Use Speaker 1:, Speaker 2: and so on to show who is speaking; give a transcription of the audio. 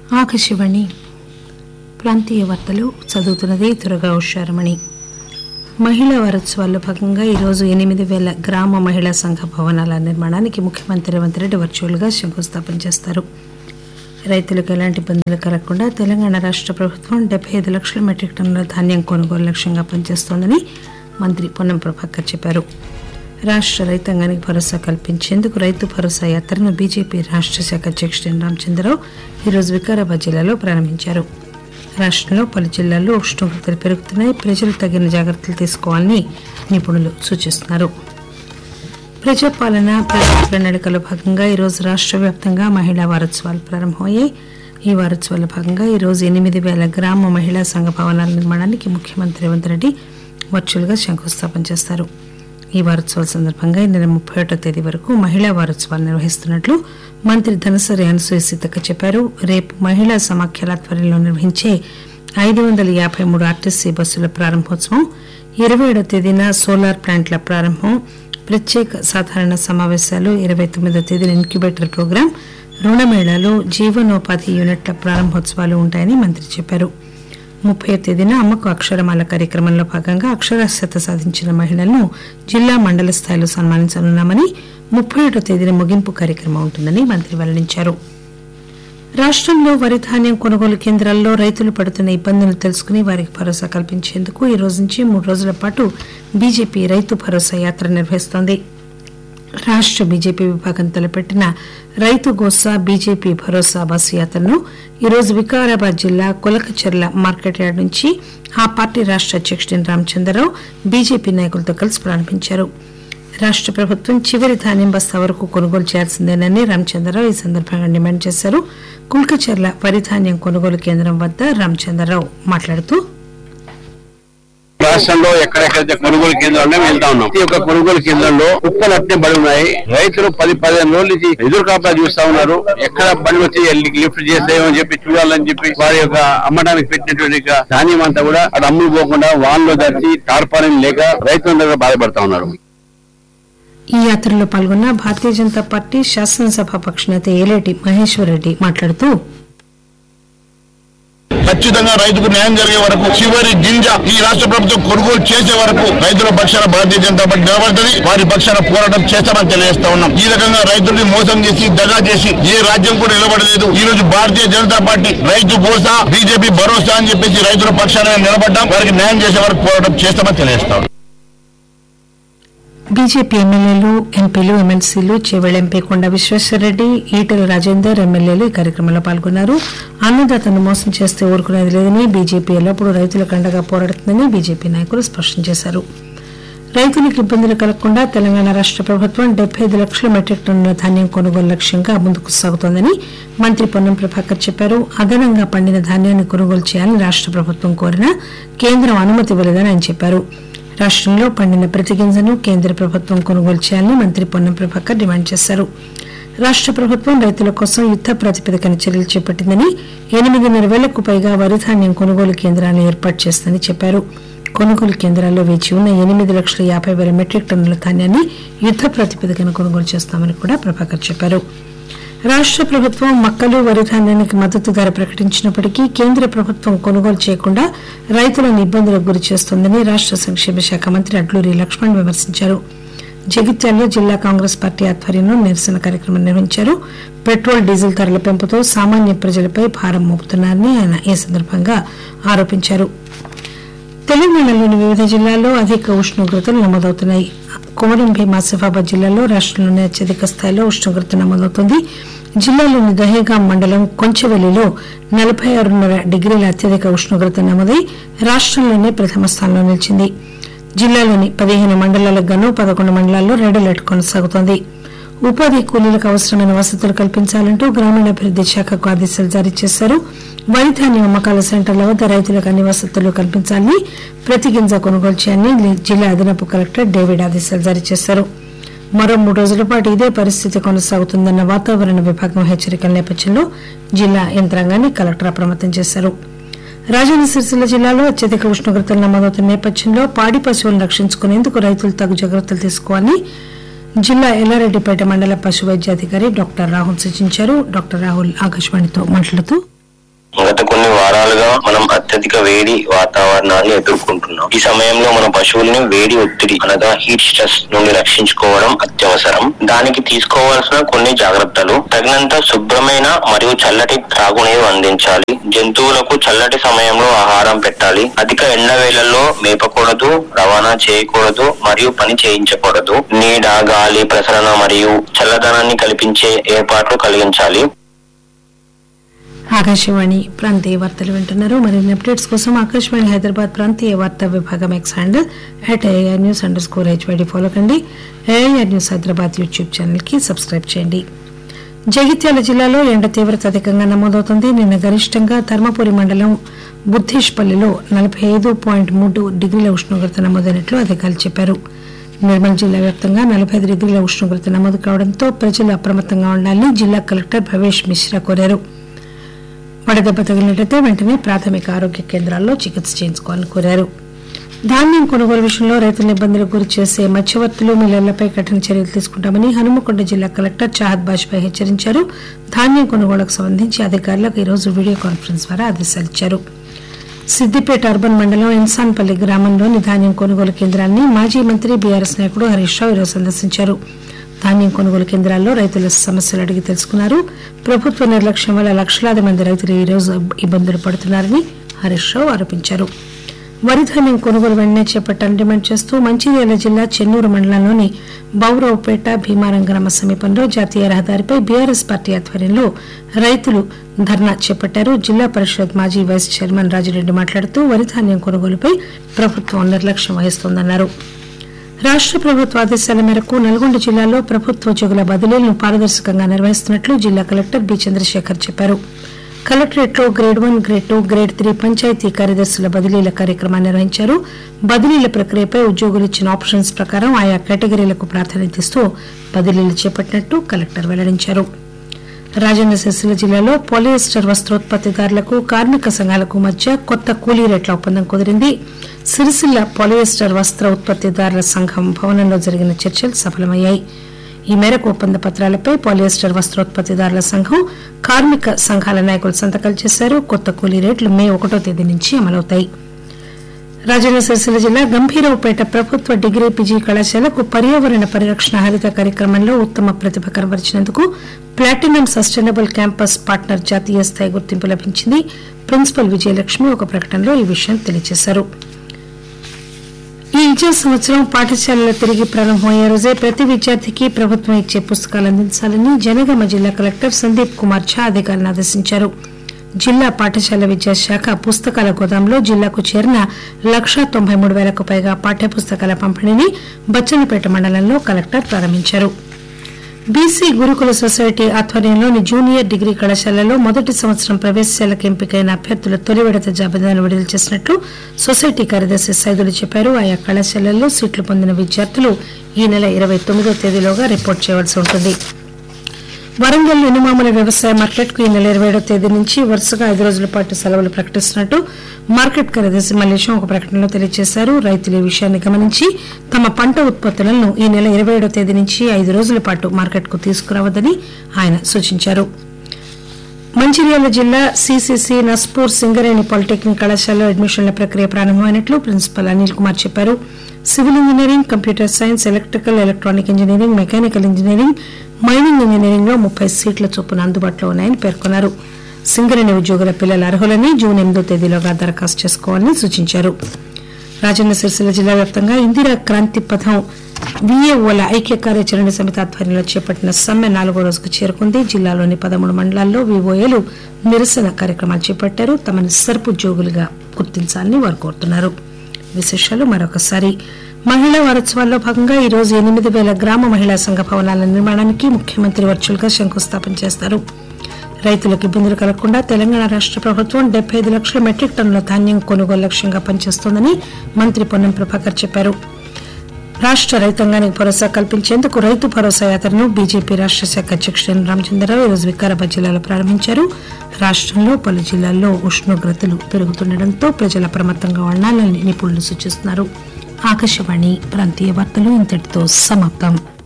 Speaker 1: ఆకాశవాణి ప్రాంతీయ వార్తలు చదువుతున్నది దుర్గా ఉషారమణి మహిళా వారోత్సవాల్లో భాగంగా ఈరోజు ఎనిమిది వేల గ్రామ మహిళా సంఘ భవనాల నిర్మాణానికి ముఖ్యమంత్రి రేవంత్ రెడ్డి వర్చువల్గా శంకుస్థాపన చేస్తారు రైతులకు ఎలాంటి ఇబ్బందులు కలగకుండా తెలంగాణ రాష్ట్ర ప్రభుత్వం డెబ్బై ఐదు లక్షల మెట్రిక్ టన్నుల ధాన్యం కొనుగోలు లక్ష్యంగా పనిచేస్తోందని మంత్రి పొన్నం ప్రభాకర్ చెప్పారు రాష్ట్ర రైతాంగానికి భరోసా కల్పించేందుకు రైతు భరోసా యాత్రను బీజేపీ రాష్ట్ర శాఖ అధ్యక్షుడు ఎన్ రామచంద్రరావు ఈరోజు వికారాబాద్ జిల్లాలో ప్రారంభించారు రాష్ట్రంలో పలు జిల్లాల్లో ఉష్ణోగ్రతలు పెరుగుతున్నాయి ప్రజలు తగిన జాగ్రత్తలు తీసుకోవాలని నిపుణులు సూచిస్తున్నారు ప్రజాపాలన ప్రజా ప్రణాళికలో భాగంగా ఈరోజు రాష్ట్ర వ్యాప్తంగా మహిళా వారోత్సవాలు ప్రారంభమయ్యాయి ఈ వారోత్సవాల భాగంగా ఈరోజు ఎనిమిది వేల గ్రామ మహిళా సంఘ భవనాల నిర్మాణానికి ముఖ్యమంత్రి రేవంత్ రెడ్డి వర్చువల్గా శంకుస్థాపన చేస్తారు ఈ వారోత్సవాల సందర్భంగా ఈ నెల ముప్పై ఒకటో తేదీ వరకు మహిళా వారోత్సవాలు నిర్వహిస్తున్నట్లు మంత్రి ధనసరి అనసూయ సీతక్క చెప్పారు రేపు మహిళా సమాఖ్యల ఆధ్వర్యంలో నిర్వహించే ఐదు వందల యాభై మూడు ఆర్టీసీ బస్సుల ప్రారంభోత్సవం ఇరవై ఏడో తేదీన సోలార్ ప్లాంట్ల ప్రారంభం ప్రత్యేక సాధారణ సమావేశాలు ఇరవై తొమ్మిదో తేదీన ఇంక్యుబేటర్ ప్రోగ్రాం రుణమేళాలు జీవనోపాధి యూనిట్ల ప్రారంభోత్సవాలు ఉంటాయని మంత్రి చెప్పారు ముప్పై తేదీన అమ్మకు అక్షరమాల కార్యక్రమంలో భాగంగా అక్షరాస్యత సాధించిన మహిళలను జిల్లా మండల స్థాయిలో సన్మానించనున్నామని ముప్పై ఏడో తేదీన ముగింపు కార్యక్రమం ఉంటుందని మంత్రి వెల్లడించారు రాష్ట్రంలో వరి ధాన్యం కొనుగోలు కేంద్రాల్లో రైతులు పడుతున్న ఇబ్బందులు తెలుసుకుని వారికి భరోసా కల్పించేందుకు ఈ రోజు నుంచి మూడు రోజుల పాటు బీజేపీ రైతు భరోసా యాత్ర నిర్వహిస్తోంది రాష్ట్ర బీజేపీ విభాగం తలపెట్టిన రైతు గోసా బీజేపీ భరోసా బస్సు యాత్రను ఈరోజు వికారాబాద్ జిల్లా కులకచర్ల మార్కెట్ యార్డ్ నుంచి ఆ పార్టీ రాష్ట్ర అధ్యక్షుడు ఎన్ రామచంద్రరావు బీజేపీ నాయకులతో కలిసి ప్రారంభించారు రాష్ట్ర ప్రభుత్వం చివరి ధాన్యం బస్తా వరకు కొనుగోలు చేయాల్సిందేనని రామచంద్రరావు ఈ సందర్భంగా డిమాండ్ చేశారు కుల్కచర్ల వరి ధాన్యం కొనుగోలు కేంద్రం వద్ద రామచంద్రరావు మాట్లాడుతూ
Speaker 2: రాష్ట్రంలో ఎక్కడెక్కడైతే కొనుగోలు కేంద్రాలు ఉన్నాయో వెళ్తా ఉన్నాం ఈ యొక్క కొనుగోలు కేంద్రంలో కుక్కలు అట్నే బడి ఉన్నాయి రైతులు పది పదిహేను రోజుల నుంచి ఎదురు కాపలా చూస్తా ఉన్నారు ఎక్కడ బండి వచ్చి వెళ్ళి లిఫ్ట్ చేస్తాయని చెప్పి చూడాలని చెప్పి వారి యొక్క అమ్మడానికి పెట్టినటువంటి యొక్క ధాన్యం అంతా కూడా అది అమ్ముడు పోకుండా వాన్లో దర్చి టార్పాలిన్ లేక రైతులందరూ బాధపడతా ఉన్నారు
Speaker 1: ఈ యాత్రలో పాల్గొన్న భారతీయ జనతా పార్టీ శాసనసభ పక్షనేత ఏలేటి మహేశ్వర్ రెడ్డి మాట్లాడుతూ
Speaker 3: ఖచ్చితంగా రైతుకు న్యాయం జరిగే వరకు చివరి గింజ ఈ రాష్ట్ర ప్రభుత్వం కొనుగోలు చేసే వరకు రైతుల పక్షాన భారతీయ జనతా పార్టీ నిలబడుతుంది వారి పక్షాన పోరాటం చేస్తామని తెలియజేస్తా ఉన్నాం ఈ రకంగా రైతుల్ని మోసం చేసి దగా చేసి ఏ రాజ్యం కూడా నిలబడలేదు ఈ రోజు భారతీయ జనతా పార్టీ రైతు భరోసా బీజేపీ భరోసా అని చెప్పేసి రైతుల పక్షాన నిలబడ్డాం వారికి న్యాయం చేసే వరకు పోరాటం చేస్తామని తెలియజేస్తాం
Speaker 1: బీజేపీ ఎమ్మెల్యేలు ఎంపీలు ఎమ్మెల్సీలు చేవెళ్ల ఎంపీ కొండ విశ్వేశ్వరరెడ్డి ఈటెల రాజేందర్ ఎమ్మెల్యేలు ఈ కార్యక్రమంలో పాల్గొన్నారు అన్నదాతను మోసం చేస్తే ఊరుకునేది లేదని బీజేపీ ఎల్లప్పుడూ రైతులకు అండగా పోరాడుతుందని బీజేపీ నాయకులు స్పష్టం చేశారు రైతులకు ఇబ్బందులు కలగకుండా తెలంగాణ రాష్ట్ర ప్రభుత్వం డెబ్బై ఐదు లక్షల మెట్రిక్ టన్నుల ధాన్యం కొనుగోలు లక్ష్యంగా ముందుకు సాగుతోందని మంత్రి పొన్నం ప్రభాకర్ చెప్పారు అదనంగా పండిన ధాన్యాన్ని కొనుగోలు చేయాలని రాష్ట్ర ప్రభుత్వం కోరినా కేంద్రం అనుమతి ఇవ్వలేదని ఆయన చెప్పారు రాష్ట్రంలో పండిన ప్రతి గింజను కేంద్ర ప్రభుత్వం కొనుగోలు చేయాలని మంత్రి పొన్నం ప్రభాకర్ డిమాండ్ చేశారు రాష్ట్ర ప్రభుత్వం రైతుల కోసం యుద్ద ప్రాతిపదికన చర్యలు చేపట్టిందని ఎనిమిదిన్నర వేలకు పైగా వరి ధాన్యం కొనుగోలు కేంద్రాలను ఏర్పాటు చేస్తుందని చెప్పారు కొనుగోలు కేంద్రాల్లో వేచి ఉన్న ఎనిమిది లక్షల యాభై వేల మెట్రిక్ టన్నుల ధాన్యాన్ని యుద్ద ప్రాతిపదికన కొనుగోలు చేస్తామని కూడా ప్రభాకర్ చెప్పారు రాష్ట్ర ప్రభుత్వం మక్కలు వరి ధాన్యానికి మద్దతు ధర ప్రకటించినప్పటికీ కేంద్ర ప్రభుత్వం కొనుగోలు చేయకుండా రైతులను ఇబ్బందులకు గురి చేస్తోందని రాష్ట్ర సంక్షేమ శాఖ మంత్రి అడ్లూరి లక్ష్మణ్ విమర్శించారు జగిత్యాలలో జిల్లా కాంగ్రెస్ పార్టీ ఆధ్వర్యంలో నిరసన కార్యక్రమం నిర్వహించారు పెట్రోల్ డీజిల్ ధరల పెంపుతో సామాన్య ప్రజలపై భారం మోపుతున్నారని ఆయన ఈ సందర్భంగా ఆరోపించారు తెలంగాణలోని వివిధ జిల్లాల్లో అధిక ఉష్ణోగ్రతలు నమోదవుతున్నాయి కొమరం భీం ఆసిఫాబాద్ జిల్లాలో రాష్ట్రంలోనే అత్యధిక స్థాయిలో ఉష్ణోగ్రత నమోదవుతోంది జిల్లాలోని దహేగాం మండలం కొంచెవెల్లిలో నలభై ఆరున్నర డిగ్రీల అత్యధిక ఉష్ణోగ్రత నమోదై రాష్ట్రంలోనే ప్రథమ స్థానంలో నిలిచింది జిల్లాలోని పదిహేను మండలాలకు గాను పదకొండు మండలాల్లో రెడ్ అలర్ట్ కొనసాగుతోంది ఉపాధి కూలీలకు అవసరమైన వసతులు కల్పించాలంటూ గ్రామీణాభివృద్ది శాఖకు ఆదేశాలు జారీ చేశారు వరి ధాన్యం అమ్మకాల సెంటర్ల వద్ద రైతులకు అన్ని వసతులు కల్పించాలని ప్రతి గింజ కొనుగోలు చేయాలని జిల్లా అదనపు కలెక్టర్ డేవిడ్ ఆదేశాలు జారీ చేశారు మరో మూడు రోజుల పాటు ఇదే పరిస్థితి కొనసాగుతుందన్న వాతావరణ విభాగం హెచ్చరికల నేపథ్యంలో జిల్లా యంత్రాంగాన్ని కలెక్టర్ అప్రమత్తం చేశారు రాజన్న సిరిసిల్ల జిల్లాలో అత్యధిక ఉష్ణోగ్రతలు నమోదవుతున్న నేపథ్యంలో పాడి పశువులను రక్షించుకునేందుకు రైతులు తగు జాగ్రత్తలు తీసుకోవాలని జిల్లా ఎల్లారెడ్డిపేట మండల పశు వైద్యాధికారి డాక్టర్ రాహుల్ సూచించారు డాక్టర్ రాహుల్ ఆకాశవాణితో మాట్లాడుతూ
Speaker 4: గత కొన్ని వారాలుగా మనం అత్యధిక వేడి వాతావరణాన్ని ఎదుర్కొంటున్నాం ఈ సమయంలో మన పశువుల్ని వేడి ఒత్తిడి అనగా హీట్ స్ట్రెస్ నుండి రక్షించుకోవడం అత్యవసరం దానికి తీసుకోవాల్సిన కొన్ని జాగ్రత్తలు తగినంత శుభ్రమైన మరియు చల్లటి త్రాగునీరు అందించాలి జంతువులకు చల్లటి సమయంలో ఆహారం పెట్టాలి అధిక ఎండ వేళల్లో మేపకూడదు రవాణా చేయకూడదు మరియు పని చేయించకూడదు నీడ గాలి ప్రసరణ మరియు చల్లదనాన్ని కల్పించే ఏర్పాట్లు కలిగించాలి
Speaker 1: ఆకాశవాణి ప్రాంతీయ వార్తలు వింటున్నారు మరిన్ని అప్డేట్స్ కోసం ఆకాశవాణి హైదరాబాద్ ప్రాంతీయ వార్తా విభాగం X handle at AIR news underscore HYD follow కండి AIR news Hyderabad YouTube channel కి సబ్స్క్రైబ్ చేయండి జగిత్యాల జిల్లాలో ఎండ తీవ్రత అధికంగా నమోదవుతోంది నిన్న గరిష్టంగా ధర్మపురి మండలం బుద్దేష్పల్లిలో నలభై ఐదు పాయింట్ మూడు డిగ్రీల ఉష్ణోగ్రత నమోదైనట్లు అధికారులు చెప్పారు నిర్మల్ జిల్లా వ్యాప్తంగా నలభై ఐదు డిగ్రీల ఉష్ణోగ్రత నమోదు కావడంతో ప్రజలు అప్రమత్తంగా ఉండాలని జిల్లా కలెక్టర్ భవేష్ మిశ్రా కోరారు వడదెబ్బ తగిలినట్లయితే వెంటనే ప్రాథమిక ఆరోగ్య కేంద్రాల్లో చికిత్స చేయించుకోవాలని కోరారు ధాన్యం కొనుగోలు విషయంలో రైతులను ఇబ్బందులకు గురి చేసే మధ్యవర్తులు మిల్లర్లపై కఠిన చర్యలు తీసుకుంటామని హనుమకొండ జిల్లా కలెక్టర్ చాహద్ బాజ్పాయ్ హెచ్చరించారు ధాన్యం కొనుగోలుకు సంబంధించి అధికారులకు ఈరోజు వీడియో కాన్ఫరెన్స్ ద్వారా ఆదేశాలు ఇచ్చారు సిద్దిపేట అర్బన్ మండలం ఇన్సాన్పల్లి గ్రామంలోని ధాన్యం కొనుగోలు కేంద్రాన్ని మాజీ మంత్రి బీఆర్ఎస్ నాయకుడు హరీష్ రావు ఈరోజు సందర్శించారు ధాన్యం కొనుగోలు కేంద్రాల్లో రైతుల సమస్యలు అడిగి తెలుసుకున్నారు ప్రభుత్వ నిర్లక్ష్యం వల్ల లక్షలాది మంది రైతులు ఈ రోజు ఇబ్బందులు పడుతున్నారని హరీష్ రావు ఆరోపించారు వరి ధాన్యం కొనుగోలు వెంటనే చేపట్టాలని డిమాండ్ చేస్తూ మంచిర్యాల జిల్లా చెన్నూరు మండలంలోని బౌరవపేట భీమారం గ్రామ సమీపంలో జాతీయ రహదారిపై బీఆర్ఎస్ పార్టీ ఆధ్వర్యంలో రైతులు ధర్నా చేపట్టారు జిల్లా పరిషత్ మాజీ వైస్ చైర్మన్ రాజిరెడ్డి మాట్లాడుతూ వరి ధాన్యం కొనుగోలుపై ప్రభుత్వం నిర్లక్ష్యం వహిస్తోందన్నారు రాష్ట ప్రభుత్వ ఆదేశాల మేరకు నల్గొండ జిల్లాలో ప్రభుత్వ ఉద్యోగుల బదిలీలను పారదర్శకంగా నిర్వహిస్తున్నట్లు జిల్లా కలెక్టర్ బి చంద్రశేఖర్ చెప్పారు కలెక్టరేట్లో grade one grade two grade three panchayat కార్యదర్శుల బదిలీల కార్యక్రమాన్ని నిర్వహించారు బదిలీల ప్రక్రియపై ఉద్యోగులు ఇచ్చిన ఆప్షన్స్ ప్రకారం ఆయా కేటగిరీలకు ప్రాధాన్యత ఇస్తూ బదిలీలు చేపట్టినట్టు కలెక్టర్ వెల్లడించారు రాజన్న సిరిసిల్ల జిల్లాలో పాలియస్టర్ వస్త్రోత్పత్తిదారులకు కార్మిక సంఘాలకు మధ్య కొత్త కూలీ రేట్ల ఒప్పందం కుదిరింది సిరిసిల్ల పాలియస్టర్ వస్త్ర ఉత్పత్తిదారుల సంఘం భవనంలో జరిగిన చర్చలు సఫలమయ్యాయి ఈ మేరకు ఒప్పంద పత్రాలపై పాలియస్టర్ వస్త్రోత్పత్తిదారుల సంఘం కార్మిక సంఘాల నాయకులు సంతకాలు చేశారు కొత్త కూలీ రేట్లు మే ఒకటో తేదీ నుంచి అమలవుతాయి రాజన్న సిరిసిల్ల జిల్లా గంభీరావుపేట ప్రభుత్వ డిగ్రీ పీజీ కళాశాలకు పర్యావరణ పరిరక్షణ హరిత కార్యక్రమంలో ఉత్తమ ప్రతిభ కనబరిచినందుకు ప్లాటినం సస్టైనబుల్ క్యాంపస్ పార్ట్నర్ జాతీయ స్థాయి గుర్తింపు లభించింది ప్రిన్సిపల్ విజయలక్ష్మి ఒక ప్రకటనలో ఈ విషయం తెలియజేశారు ఈ విద్యా సంవత్సరం పాఠశాలలు తిరిగి ప్రారంభమయ్యే రోజే ప్రతి విద్యార్థికి ప్రభుత్వం ఇచ్చే పుస్తకాలు అందించాలని జనగామ జిల్లా కలెక్టర్ సందీప్ కుమార్ ఝా అధికారులను ఆదేశించారు జిల్లా పాఠశాల విద్యాశాఖ పుస్తకాల గోదాంలో జిల్లాకు చేరిన లక్షా తొంభై మూడు వేలకు పైగా పాఠ్య పుస్తకాల పంపిణీని బచ్చన్నపేట మండలంలో కలెక్టర్ ప్రారంభించారు బీసీ గురుకుల సొసైటీ ఆధ్వర్యంలోని జూనియర్ డిగ్రీ కళాశాలలో మొదటి సంవత్సరం ప్రవేశాలకు ఎంపికైన అభ్యర్థుల తొలి విడత జాబితాను విడుదల చేసినట్లు సొసైటీ కార్యదర్శి సైదులు చెప్పారు ఆయా కళాశాలల్లో సీట్లు పొందిన విద్యార్థులు ఈ నెల ఇరవై తొమ్మిదో తేదీలోగా రిపోర్ట్ చేయవలసి ఉంటుంది వరంగల్ ఎనుమాముల వ్యవసాయ మార్కెట్ కు ఈ నెల ఇరవై ఏడో తేదీ నుంచి వరుసగా ఐదు రోజుల పాటు సెలవులు ప్రకటిస్తున్నట్టు మార్కెట్ కార్యదర్శి మల్లేశం ఒక ప్రకటనలో తెలియజేశారు రైతులు ఈ విషయాన్ని గమనించి తమ పంట ఉత్పత్తులను ఈ నెల ఇరవై ఏడో తేదీ నుంచి ఐదు రోజుల పాటు మార్కెట్ కు తీసుకురావద్దని ఆయన సూచించారు మంచిర్యాల జిల్లా సిసిసి నస్పూర్ సింగరేణి పాలిటెక్నిక్ కళాశాలలో అడ్మిషన్ల ప్రక్రియ ప్రారంభమైనట్లు ప్రిన్సిపల్ అనిల్ కుమార్ చెప్పారు civil engineering computer science electrical electronic engineering mechanical engineering mining engineering లో ముప్పై సీట్ల చొప్పున అందుబాటులో ఉన్నాయని పేర్కొన్నారు సింగరేణి ఉద్యోగుల పిల్లల అర్హులని జూన్ ఎనిమిదో తేదీలోగా దరఖాస్తు చేసుకోవాలని సూచించారు రాజన్న సిరిసిల్ల జిల్లా వ్యాప్తంగా ఇందిరా క్రాంతి పథం విఏఓల ఐక్య కార్యాచరణ సమితి ఆధ్వర్యంలో చేపట్టిన సమ్మె నాలుగో రోజుకు చేరుకుంది జిల్లాలోని పదమూడు మండలాల్లో వివోఏలు నిరసన కార్యక్రమాలు చేపట్టారు తమను సర్పు ఉద్యోగులుగా గుర్తించాలని వారు కోరుతున్నారు విశేషాలు మరొకసారి మహిళా వారోత్సవాల్లో భాగంగా ఈ రోజు ఎనిమిది వేల గ్రామ మహిళా సంఘ భవనాల నిర్మాణానికి ముఖ్యమంత్రి వర్చువల్ గా శంకుస్థాపన చేస్తారు రైతులకు ఇబ్బందులు కలగకుండా తెలంగాణ రాష్ట ప్రభుత్వం డెబ్బై ఐదు లక్షల మెట్రిక్ టన్నుల ధాన్యం కొనుగోలు లక్ష్యంగా పనిచేస్తోందని మంత్రి పొన్నం ప్రభాకర్ చెప్పారు రాష్ట రైతాంగానికి భరోసా కల్పించేందుకు రైతు భరోసా యాత్రను బీజేపీ రాష్ట శాఖ అధ్యక్షుడు రామచంద్రరావు ఈరోజు వికారాబాద్ జిల్లాలో ప్రారంభించారు రాష్టంలో పలు జిల్లాల్లో ఉష్ణోగ్రతలు పెరుగుతుండటంతో ప్రజలు అప్రమత్తంగా ఉండాలని నిపుణులు సూచిస్తున్నారు ఆకాశవాణి ప్రాంతీయ వార్తలు ఇంతటితో సమాప్తం